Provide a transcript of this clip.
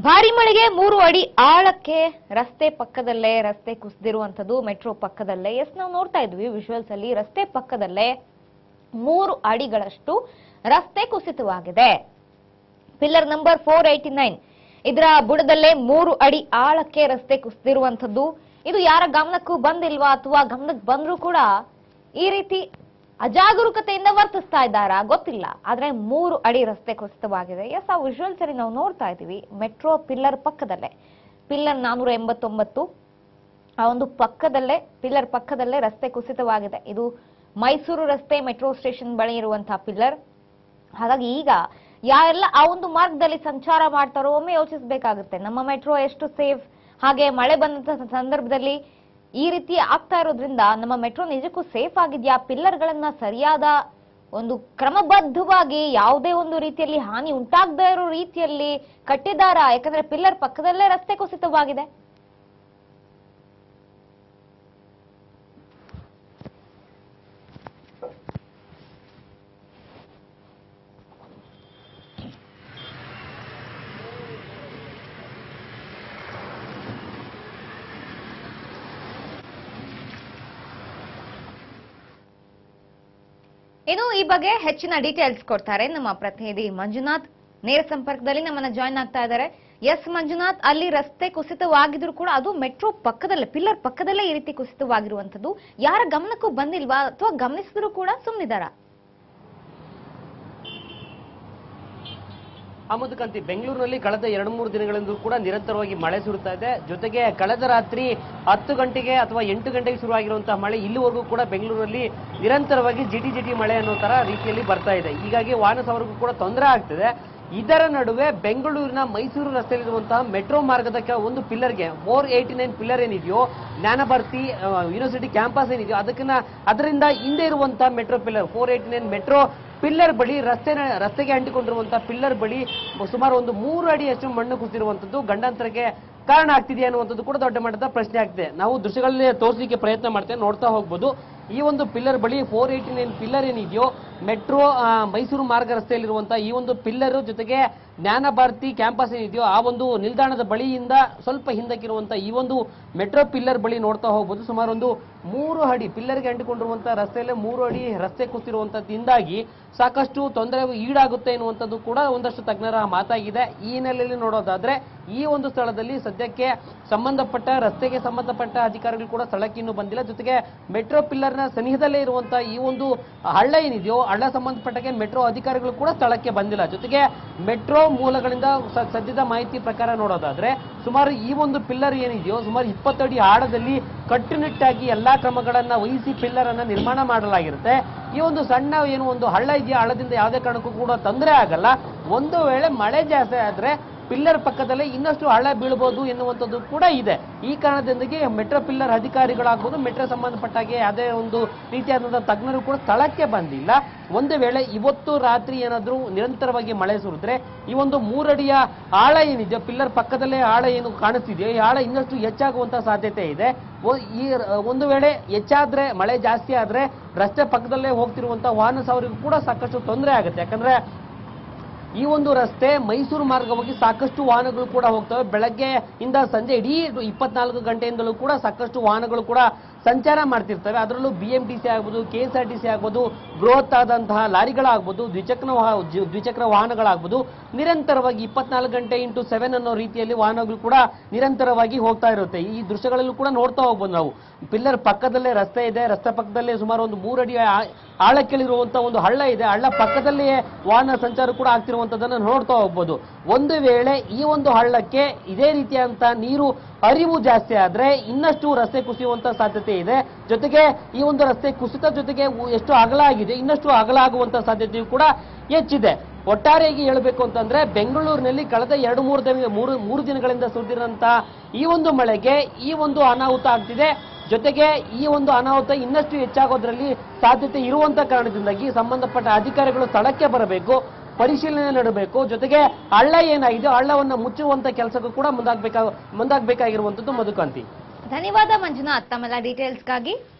ಭಾರಿ ಮಳೆಗೆ ಮೂರು ಅಡಿ ಆಳಕ್ಕೆ ರಸ್ತೆ ಪಕ್ಕದಲ್ಲೇ ರಸ್ತೆ ಕುಸಿದಿರುವಂತದ್ದು ಮೆಟ್ರೋ ಪಕ್ಕದಲ್ಲೇ ಎಸ್ ನಾವು ನೋಡ್ತಾ ಇದ್ವಿ ವಿಜುವಲ್ಸ್ ಅಲ್ಲಿ ರಸ್ತೆ ಪಕ್ಕದಲ್ಲೇ ಮೂರು ಅಡಿಗಳಷ್ಟು ರಸ್ತೆ ಕುಸಿತವಾಗಿದೆ pillar number four eighty nine ಇದರ ಬುಡದಲ್ಲೇ ಮೂರು ಅಡಿ ಆಳಕ್ಕೆ ರಸ್ತೆ ಕುಸಿದಿರುವಂತದ್ದು ಇದು ಯಾರ ಗಮನಕ್ಕೂ ಬಂದಿಲ್ವಾ ಅಥವಾ ಗಮನಕ್ಕೆ ಬಂದ್ರೂ ಕೂಡ ಈ ರೀತಿ ಅಜಾಗರೂಕತೆಯಿಂದ ವರ್ತಿಸ್ತಾ ಇದ್ದಾರಾ ಗೊತ್ತಿಲ್ಲ ಆದ್ರೆ ಮೂರು ಅಡಿ ರಸ್ತೆ ಕುಸಿತವಾಗಿದೆ ಎಸ್ ಆ ವಿಜುವಲ್ಸ್ ಅಲ್ಲಿ ನಾವು ನೋಡ್ತಾ ಇದ್ದೀವಿ ಮೆಟ್ರೋ ಪಿಲ್ಲರ್ ಪಕ್ಕದಲ್ಲೇ ಪಿಲ್ಲರ್ ನಾನೂರ ಎಂಬತ್ತೊಂಬತ್ತು ಆ ಒಂದು ಪಕ್ಕದಲ್ಲೇ ಪಿಲ್ಲರ್ ಪಕ್ಕದಲ್ಲೇ ರಸ್ತೆ ಕುಸಿತವಾಗಿದೆ ಇದು ಮೈಸೂರು ರಸ್ತೆ ಮೆಟ್ರೋ ಸ್ಟೇಷನ್ ಬಳಿ ಇರುವಂತಹ ಪಿಲ್ಲರ್ ಹಾಗಾಗಿ ಈಗ ಯಾರೆಲ್ಲ ಆ ಒಂದು ಮಾರ್ಗದಲ್ಲಿ ಸಂಚಾರ ಮಾಡ್ತಾರೋ ಒಮ್ಮೆ ಯೋಚಿಸಬೇಕಾಗುತ್ತೆ ನಮ್ಮ ಮೆಟ್ರೋ ಎಷ್ಟು ಸೇಫ್ ಹಾಗೆ ಮಳೆ ಬಂದಂತ ಸಂದರ್ಭದಲ್ಲಿ ಈ ರೀತಿ ಆಗ್ತಾ ಇರೋದ್ರಿಂದ ನಮ್ಮ ಮೆಟ್ರೋ ನಿಜಕ್ಕೂ ಸೇಫ್ ಆಗಿದ್ಯಾ ಪಿಲ್ಲರ್ಗಳನ್ನ ಸರಿಯಾದ ಒಂದು ಕ್ರಮಬದ್ಧವಾಗಿ ಯಾವುದೇ ಒಂದು ರೀತಿಯಲ್ಲಿ ಹಾನಿ ಉಂಟಾಗದೇ ಇರೋ ರೀತಿಯಲ್ಲಿ ಕಟ್ಟಿದಾರಾ ಯಾಕಂದ್ರೆ ಪಿಲ್ಲರ್ ಪಕ್ಕದಲ್ಲೇ ರಸ್ತೆ ಕುಸಿತವಾಗಿದೆ ಇನ್ನು ಈ ಬಗ್ಗೆ ಹೆಚ್ಚಿನ ಡೀಟೇಲ್ಸ್ ಕೊಡ್ತಾರೆ ನಮ್ಮ ಪ್ರತಿನಿಧಿ ಮಂಜುನಾಥ್ ನೇರ ಸಂಪರ್ಕದಲ್ಲಿ ನಮ್ಮನ್ನ ಜಾಯ್ನ್ ಆಗ್ತಾ ಇದ್ದಾರೆ ಎಸ್ ಮಂಜುನಾಥ್ ಅಲ್ಲಿ ರಸ್ತೆ ಕುಸಿತವಾಗಿದ್ರು ಕೂಡ ಅದು ಮೆಟ್ರೋ ಪಕ್ಕದಲ್ಲೇ ಪಿಲ್ಲರ್ ಪಕ್ಕದಲ್ಲೇ ಈ ರೀತಿ ಕುಸಿತವಾಗಿರುವಂತದ್ದು ಯಾರ ಗಮನಕ್ಕೂ ಬಂದಿಲ್ವಾ ಅಥವಾ ಗಮನಿಸಿದ್ರು ಕೂಡ ಸುಮ್ಮನಿದಾರಾ ಕಾಂತಿ ಬೆಂಗಳೂರಿನಲ್ಲಿ ಕಳೆದ ಎರಡು ಮೂರು ದಿನಗಳಿಂದ ಕೂಡ ನಿರಂತರವಾಗಿ ಮಳೆ ಸುರಿತಾ ಇದೆ ಜೊತೆಗೆ ಕಳೆದ ರಾತ್ರಿ ಹತ್ತು ಗಂಟೆಗೆ ಅಥವಾ ಎಂಟು ಗಂಟೆಗೆ ಶುರುವಾಗಿರುವಂತಹ ಮಳೆ ಇಲ್ಲಿವರೆಗೂ ಕೂಡ ಬೆಂಗಳೂರಲ್ಲಿ ನಿರಂತರವಾಗಿ ಜಿಟಿ ಜಿಟಿ ಮಳೆ ಅನ್ನೋ ತರ ರೀತಿಯಲ್ಲಿ ಬರ್ತಾ ಇದೆ ಹೀಗಾಗಿ ವಾಹನ ಸವಾರಿಗೂ ಕೂಡ ತೊಂದರೆ ಆಗ್ತಿದೆ ಇದರ ನಡುವೆ ಬೆಂಗಳೂರಿನ ಮೈಸೂರು ರಸ್ತೆಯಲ್ಲಿರುವಂತಹ ಮೆಟ್ರೋ ಮಾರ್ಗದ ಕೆ- ಒಂದು ಪಿಲ್ಲರ್ಗೆ ಫೋರ್ ಏಯ್ಟಿ ನೈನ್ ಪಿಲ್ಲರ್ ಏನಿದೆಯೋ ಜ್ಞಾನಭಾರತಿ ಆ, ಯೂನಿವರ್ಸಿಟಿ ಕ್ಯಾಂಪಸ್ ಏನಿದೆಯೋ ಅದಕ್ಕಿಂತ ಅದರಿಂದ ಹಿಂದೆ ಇರುವಂತಹ metro pillar four eighty nine metro pillar ಬಳಿ ರಸ್ತೆನ ರಸ್ತೆಗೆ ಅಂಟಿಕೊಂಡಿರುವಂತಹ ಪಿಲ್ಲರ್ ಬಳಿ ಸುಮಾರು ಒಂದು ಮೂರು ಅಡಿಯಷ್ಟು ಮಣ್ಣು ಕುಸಿರುವಂತದ್ದು ಗಂಡಾಂತರಕ್ಕೆ ಕಾರಣ ಆಗ್ತಿದೆ ಅನ್ನುವಂಥದ್ದು ಕೂಡ ದೊಡ್ಡ ಮಟ್ಟದ ಪ್ರಶ್ನೆ ಆಗ್ತಿದೆ ನಾವು ದೃಶ್ಯಗಳಲ್ಲಿ ತೋರಿಸಲಿಕ್ಕೆ ಪ್ರಯತ್ನ ಮಾಡ್ತೇವೆ ನೋಡ್ತಾ ಹೋಗ್ಬೋದು ಈ ಒಂದು ಪಿಲ್ಲರ್ ಬಳಿ ಫೋರ್ ಏಯ್ಟಿ ನೈನ್ ಪಿಲ್ಲರ್ ಏನಿದೆಯೋ ಮೆಟ್ರೋ ಆ, ಮೈಸೂರು ಮಾರ್ಗ ರಸ್ತೆಯಲ್ಲಿರುವಂತಹ ಈ ಒಂದು ಪಿಲ್ಲರ್ ಜೊತೆಗೆ ಜ್ಞಾನ ಭಾರತಿ ಕ್ಯಾಂಪಸ್ ಏನಿದೆಯೋ ಆ ಒಂದು ನಿಲ್ದಾಣದ ಬಳಿಯಿಂದ ಸ್ವಲ್ಪ ಹಿಂದಕ್ಕಿರುವಂತಹ ಈ ಒಂದು ಮೆಟ್ರೋ ಪಿಲ್ಲರ್ ಬಳಿ ನೋಡ್ತಾ ಹೋಗ್ಬೋದು ಸುಮಾರು ಒಂದು ಮೂರು ಅಡಿ ಪಿಲ್ಲರ್ಗೆ ಅಂಟಿಕೊಂಡಿರುವಂತಹ ರಸ್ತೆಯಲ್ಲೇ ಮೂರು ಅಡಿ ರಸ್ತೆ ಕುಸಿರುವಂತದ್ದಿಂದಾಗಿ ಸಾಕಷ್ಟು ತೊಂದರೆ ಈಡಾಗುತ್ತೆ ಎನ್ನುವಂಥದ್ದು ಕೂಡ ಒಂದಷ್ಟು ತಜ್ಞರ ಮಾತಾಗಿದೆ ಈ ಹಿನ್ನೆಲೆಯಲ್ಲಿ ನೋಡೋದಾದ್ರೆ ಈ ಒಂದು ಸ್ಥಳದಲ್ಲಿ ಸದ್ಯಕ್ಕೆ ಸಂಬಂಧಪಟ್ಟ ರಸ್ತೆಗೆ ಸಂಬಂಧಪಟ್ಟ ಅಧಿಕಾರಿಗಳು ಕೂಡ ಸ್ಥಳಕ್ಕೆ ಇನ್ನೂ ಬಂದಿಲ್ಲ ಜೊತೆಗೆ ಮೆಟ್ರೋ ಪಿಲ್ಲರ್ನ ಸನಿಹದಲ್ಲೇ ಇರುವಂತಹ ಈ ಒಂದು ಹಳ್ಳ ಏನಿದೆಯೋ ಹಳ್ಳ ಸಂಬಂಧಪಟ್ಟಕ್ಕೆ ಮೆಟ್ರೋ ಅಧಿಕಾರಿಗಳು ಕೂಡ ಸ್ಥಳಕ್ಕೆ ಬಂದಿಲ್ಲ ಜೊತೆಗೆ ಮೆಟ್ರೋ ಮೂಲಗಳಿಂದ ಸ- ಸದ್ಯದ ಮಾಹಿತಿ ಪ್ರಕಾರ ನೋಡೋದಾದ್ರೆ ಸುಮಾರು ಈ ಒಂದು ಪಿಲ್ಲರ್ ಏನಿದೆಯೋ ಸುಮಾರು ಇಪ್ಪತ್ತಡಿ ಆಳದಲ್ಲಿ ಕಟ್ಟುನಿಟ್ಟಾಗಿ ಎಲ್ಲಾ ಕ್ರಮಗಳನ್ನ ವಹಿಸಿ ಪಿಲ್ಲರ್ ಅನ್ನ ನಿರ್ಮಾಣ ಮಾಡಲಾಗಿರುತ್ತೆ ಈ ಒಂದು ಸಣ್ಣ ಏನು ಒಂದು ಹಳ್ಳ ಇದೆಯಾ ಹಳ್ಳದಿಂದ ಯಾವುದೇ ಕಾರಣಕ್ಕೂ ಕೂಡ ತೊಂದರೆ ಆಗಲ್ಲ ಒಂದು ವೇಳೆ ಮಳೆ ಜಾಸ್ತಿ ಆದ್ರೆ ಪಿಲ್ಲರ್ ಪಕ್ಕದಲ್ಲೇ ಇನ್ನಷ್ಟು ಹಳ್ಳ ಬೀಳ್ಬೋದು ಎನ್ನುವಂಥದ್ದು ಕೂಡ ಇದೆ ಈ ಕಾರಣದಿಂದಾಗಿ ಮೆಟ್ರೋ ಪಿಲ್ಲರ್ ಅಧಿಕಾರಿಗಳಾಗ್ಬೋದು ಮೆಟ್ರೋ ಸಂಬಂಧಪಟ್ಟಾಗೆ ಯಾವುದೇ ಒಂದು ರೀತಿಯಾದಂತಹ ತಜ್ಞರು ಕೂಡ ಸ್ಥಳಕ್ಕೆ ಬಂದಿಲ್ಲ ಒಂದು ವೇಳೆ ಇವತ್ತು ರಾತ್ರಿ ಏನಾದ್ರೂ ನಿರಂತರವಾಗಿ ಮಳೆ ಸುರಿದ್ರೆ ಈ ಒಂದು ಮೂರಡಿಯ ಆಳ ಏನಿದೆಯೋ ಪಿಲ್ಲರ್ ಪಕ್ಕದಲ್ಲೇ ಆಳ ಏನು ಕಾಣಿಸ್ತಿದೆಯೋ ಈ ಆಳ ಇನ್ನಷ್ಟು ಹೆಚ್ಚಾಗುವಂತ ಸಾಧ್ಯತೆ ಇದೆ ಒ- ಈ ರ- ಒಂದು ವೇಳೆ ಹೆಚ್ಚಾದ್ರೆ ಮಳೆ ಜಾಸ್ತಿ ಆದ್ರೆ ರಸ್ತೆ ಪಕ್ಕದಲ್ಲೇ ಹೋಗ್ತಿರುವಂತ ವಾಹನ ಸವಾರಿಗೂ ಕೂಡ ಸಾಕಷ್ಟು ತೊಂದರೆ ಆಗುತ್ತೆ ಯಾಕಂದ್ರೆ ಈ ಒಂದು ರಸ್ತೆ ಮೈಸೂರು ಮಾರ್ಗವಾಗಿ ಸಾಕಷ್ಟು ವಾಹನಗಳು ಕೂಡ ಹೋಗ್ತವೆ ಬೆಳಗ್ಗೆ ಇಂದ ಸಂಜೆ ಇಡೀ ಇಪ್ಪತ್ನಾಲ್ಕು ಗಂಟೆಯಿಂದಲೂ ಕೂಡ ಸಾಕಷ್ಟು ವಾಹನಗಳು ಕೂಡ ಸಂಚಾರ ಮಾಡ್ತಿರ್ತವೆ ಅದರಲ್ಲೂ ಬಿ ಎಂ ಟಿ ಸಿ ಆಗ್ಬೋದು K S R T C ಆಗ್ಬೋದು ಬೃಹತ್ ಆದಂತಹ ಲಾರಿಗಳಾಗ್ಬೋದು ದ್ವಿಚಕ್ರ ವಾಹ- ಜಿ- ದ್ವಿಚಕ್ರ ವಾಹನಗಳಾಗ್ಬೋದು ನಿರಂತರವಾಗಿ ಇಪ್ಪತ್ನಾಲ್ಕು ಗಂಟೆ ಇಂಟು ಸೆವೆನ್ ಅನ್ನೋ ರೀತಿಯಲ್ಲಿ ವಾಹನಗಳು ಕೂಡ ನಿರಂತರವಾಗಿ ಹೋಗ್ತಾ ಇರುತ್ತೆ ಈ ದೃಶ್ಯಗಳಲ್ಲೂ ಕೂಡ ನೋಡ್ತಾ ಹೋಗ್ಬೋದು ನಾವು ಪಿಲ್ಲರ್ ಪಕ್ಕದಲ್ಲೇ ರಸ್ತೆ ಇದೆ ರಸ್ತೆ ಪಕ್ಕದಲ್ಲೇ ಸುಮಾರು ಒಂದು ಮೂರಡಿ ಆ- ಆಳಕ್ಕಿಳಿರುವಂತ ಒಂದು ಹಳ್ಳ ಇದೆ ಹಳ್ಳ ಪಕ್ಕದಲ್ಲಿಯೇ ವಾಹನ ಸಂಚಾರ ಕೂಡ ಆಗ್ತಿರುವಂತದನ್ನ ನೋಡ್ತಾ ಹೋಗ್ಬೋದು ಒಂದು ವೇಳೆ ಈ ಒಂದು ಹಳ್ಳಕ್ಕೆ ಇದೇ ರೀತಿಯಂತ ನೀರು ಅರಿವು ಜಾಸ್ತಿ ಆದ್ರೆ ಇನ್ನಷ್ಟು ರಸ್ತೆ ಕುಸಿಯುವಂತ ಸಾಧ್ಯತೆ ಇದೆ ಜೊತೆಗೆ ಈ ಒಂದು ರಸ್ತೆ ಕುಸಿತ ಜೊತೆಗೆ ಉ- ಎಷ್ಟು ಅಗಲ ಆಗಿದೆ ಇನ್ನಷ್ಟು ಅಗಲ ಆಗುವಂತ ಸಾಧ್ಯತೆಯು ಕೂಡ ಹೆಚ್ಚಿದೆ ಒಟ್ಟಾರೆಯಾಗಿ ಹೇಳಬೇಕು ಅಂತಂದ್ರೆ ಬೆಂಗಳೂರಿನಲ್ಲಿ ಕಳೆದ ಎರಡು ಮೂರು ದಿನ ಮೂರು ಮೂರು ದಿನಗಳಿಂದ ಸುರಿದಿರಂತ ಈ ಒಂದು ಮಳೆಗೆ ಈ ಒಂದು ಅನಾಹುತ ಆಗ್ತಿದೆ ಜೊತೆಗೆ ಈ ಒಂದು ಅನಾಹುತ ಇನ್ನಷ್ಟು ಹೆಚ್ಚಾಗೋದ್ರಲ್ಲಿ ಸಾಧ್ಯತೆ ಇರುವಂತ ಕಾರಣದಿಂದಾಗಿ ಸಂಬಂಧಪಟ್ಟ ಅಧಿಕಾರಿಗಳು ಸ್ಥಳಕ್ಕೆ ಬರಬೇಕು ಪರಿಶೀಲನೆ ನಡೆಬೇಕು ಜೊತೆಗೆ ಹಳ್ಳ ಏನಾಗಿದೆ ಹಳ್ಳವನ್ನ ಮುಚ್ಚುವಂತ ಕೆಲಸಕ್ಕೂ ಕೂಡ ಮುಂದಾಗಬೇಕಾ ಮುಂದಾಗಬೇಕಾಗಿರುವಂತದ್ದು ಮಧುಕಾಂತಿ ಧನ್ಯವಾದ ಮಂಜುನಾಥ್ ತಮ್ಮೆಲ್ಲ ಡೀಟೇಲ್ಸ್ಗಾಗಿ